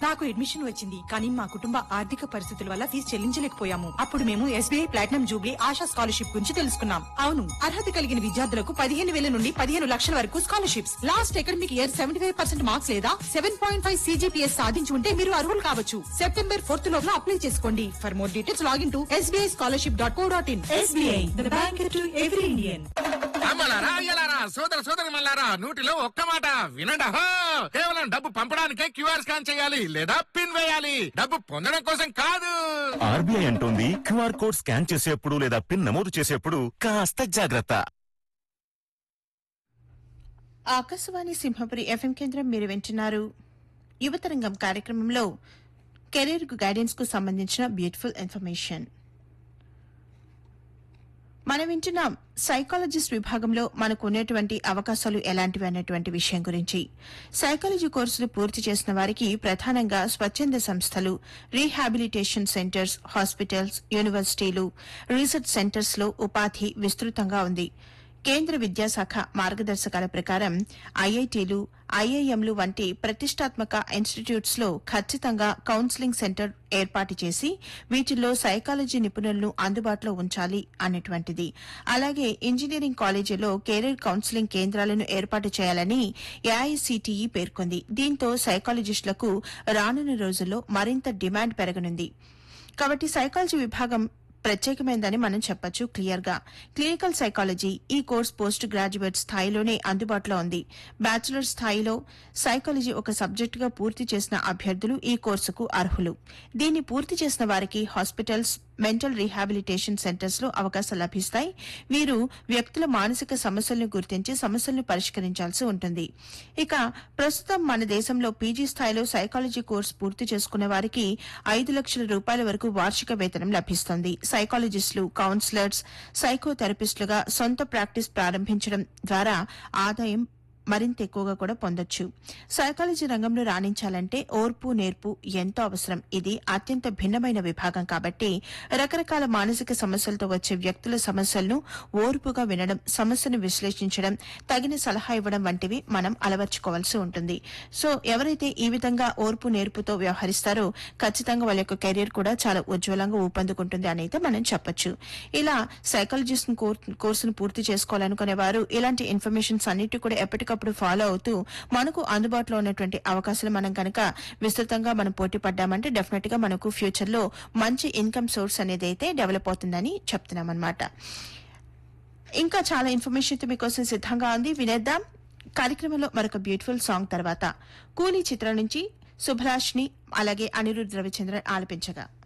నాకు అడ్మిషన్ వచ్చింది కానీ మా కుటుంబ ఆర్థిక పరిస్థితుల వల్ల ఫీజు చెల్లించలేకపోయాము అప్పుడు మేము SBI platinum jubilee Asha scholarship గురించి తెలుసుకున్నాం అవును అర్హత కలిగిన విద్యార్థులకు పదిహేను వేల నుండి పదిహేను లక్షల వరకు scholarships last academic year seventy five percent marks లేదా సెవెన్ పాయింట్ ఫైవ్ సీజీపీఎస్ సాధించి ఉంటే మీరు అర్హులు కావచ్చు సెప్టెంబర్ ఫోర్త్ లోపల అప్లై చేసుకోండి for more details login to SBI scholarship dot co dot in SBI bank to every Indian అమ్మలారా అయ్యలారా సోదర సోదరి మల్లారా నూటిలో ఒక్క మాట వినండి అహో! కేవలం డబ్బు పంపడానికే క్యూఆర్ స్కాన్ చేయాలి లేదా పిన్ వేయాలి డబ్బు పొందడం కోసం కాదు ఆర్బీఐ అంటోంది క్యూఆర్ కోడ్ స్కాన్ చేసేప్పుడు లేదా పిన్ నమోదు చేసేప్పుడు కాస్త జాగ్రత్త ఆకాశవాణి సింహపురి ఎఫ్ఎం కేంద్రం మీరు వింటున్నారు యువతరంగం కార్యక్రమంలో కెరీర్ గైడెన్స్ కు సంబంధించిన బ్యూటిఫుల్ ఇన్ఫర్మేషన్ మనం వింటున్నాం సైకాలజిస్ట్ విభాగంలో మనకు ఉన్నటువంటి అవకాశాలు ఎలాంటివి అన్నటువంటి విషయం గురించి సైకాలజీ కోర్సులు పూర్తి చేసిన వారికి ప్రధానంగా స్వచ్ఛంద సంస్థలు రీహాబిలిటేషన్ సెంటర్స్ హాస్పిటల్స్ యూనివర్సిటీలు రీసెర్చ్ సెంటర్స్ లో ఉపాధి విస్తృతంగా ఉంది కేంద్ర విద్యాశాఖ మార్గదర్శకాల ప్రకారం ఐఐటీలు ఐఐఎంలు వంటి ప్రతిష్టాత్మక ఇన్స్టిట్యూట్స్ లో ఖచ్చితంగా కౌన్సిలింగ్ సెంటర్ ఏర్పాటు చేసి వీటిల్లో సైకాలజీ నిపుణులను అందుబాటులో ఉంచాలి అన్నటువంటిది అలాగే ఇంజనీరింగ్ కాలేజీలో కెరీర్ కౌన్సిలింగ్ కేంద్రాలను ఏర్పాటు చేయాలని ఏఐసిటిఈ పేర్కొంది దీంతో సైకాలజిస్టులకు రానున్న రోజుల్లో మరింత డిమాండ్ పెరగనుంది కాబట్టి సైకాలజీ విభాగం ప్రత్యేకమైందని మనం చెప్పొచ్చు క్లియర్ గా క్లినికల్ సైకాలజీ ఈ కోర్స్ పోస్ట్ గ్రాడ్యుయేట్ స్థాయిలోనే అందుబాటులో ఉంది బ్యాచిలర్ స్థాయిలో సైకాలజీ ఒక సబ్జెక్టుగా పూర్తి చేసిన అభ్యర్థులు ఈ కోర్సుకు అర్హులు దీన్ని పూర్తి చేసిన వారికి హాస్పిటల్స్ మెంటల్ రీహాబిలిటేషన్ సెంటర్స్ లో అవకాశాలు లభిస్తాయి వీరు వ్యక్తుల మానసిక సమస్యలను గుర్తించి సమస్యలను పరిష్కరించాల్సి ఉంటుంది ఇక ప్రస్తుతం మన దేశంలో పీజీ స్థాయిలో సైకాలజీ కోర్సు పూర్తి చేసుకున్న వారికి ఐదు లక్షల రూపాయల వరకు వార్షిక వేతనం లభిస్తుంది సైకాలజిస్టులు కౌన్సిలర్స్ సైకోథెరపిస్టులుగా సొంత ప్రాక్టీస్ ప్రారంభించడం ద్వారా ఆదాయం మరింత ఎక్కువగా కూడా పొందొచ్చు సైకాలజీ రంగంలో రాణించాలంటే ఓర్పు నేర్పు ఎంతో అవసరం ఇది అత్యంత భిన్నమైన విభాగం కాబట్టి రకరకాల మానసిక సమస్యలతో వచ్చే వ్యక్తుల సమస్యలను ఓర్పుగా వినడం సమస్యను విశ్లేషించడం తగిన సలహా ఇవ్వడం వంటివి మనం అలవర్చుకోవాల్సి ఉంటుంది సో ఎవరైతే ఈ విధంగా ఓర్పు నేర్పుతో వ్యవహరిస్తారో ఖచ్చితంగా వాళ్ళ యొక్క కెరీర్ కూడా చాలా ఉజ్వలంగా ఊపందుకుంటుంది అని అయితే మనం చెప్పొచ్చు ఇలా సైకాలజిస్ట్ కోర్సును పూర్తి చేసుకోవాలనుకునే వారు ఇలాంటి ఇన్ఫర్మేషన్స్ అన్నిటి కూడా ఎప్పటికప్పుడు ఫాలో అవుతూ మనకు అందుబాటులో ఉన్నటువంటి అవకాశాలు మనం కనుక విస్తృతంగా మనం పోటీ పడ్డామంటే డెఫినెట్ గా మనకు ఫ్యూచర్ లో మంచి ఇన్కమ్ సోర్స్ అనేది అయితే డెవలప్ అవుతుందని చెప్తున్నాం అనమాట ఇంకా చాలా ఇన్ఫర్మేషన్ అయితే మీకోసం సిద్ధంగా ఉంది వినేద్దాం కార్యక్రమంలో మరొక బ్యూటిఫుల్ సాంగ్ తర్వాత కూలీ చిత్రం నుంచి సుభలాష్ని అలాగే అనిరుద్ రవిచంద్రన్ ఆలపించగా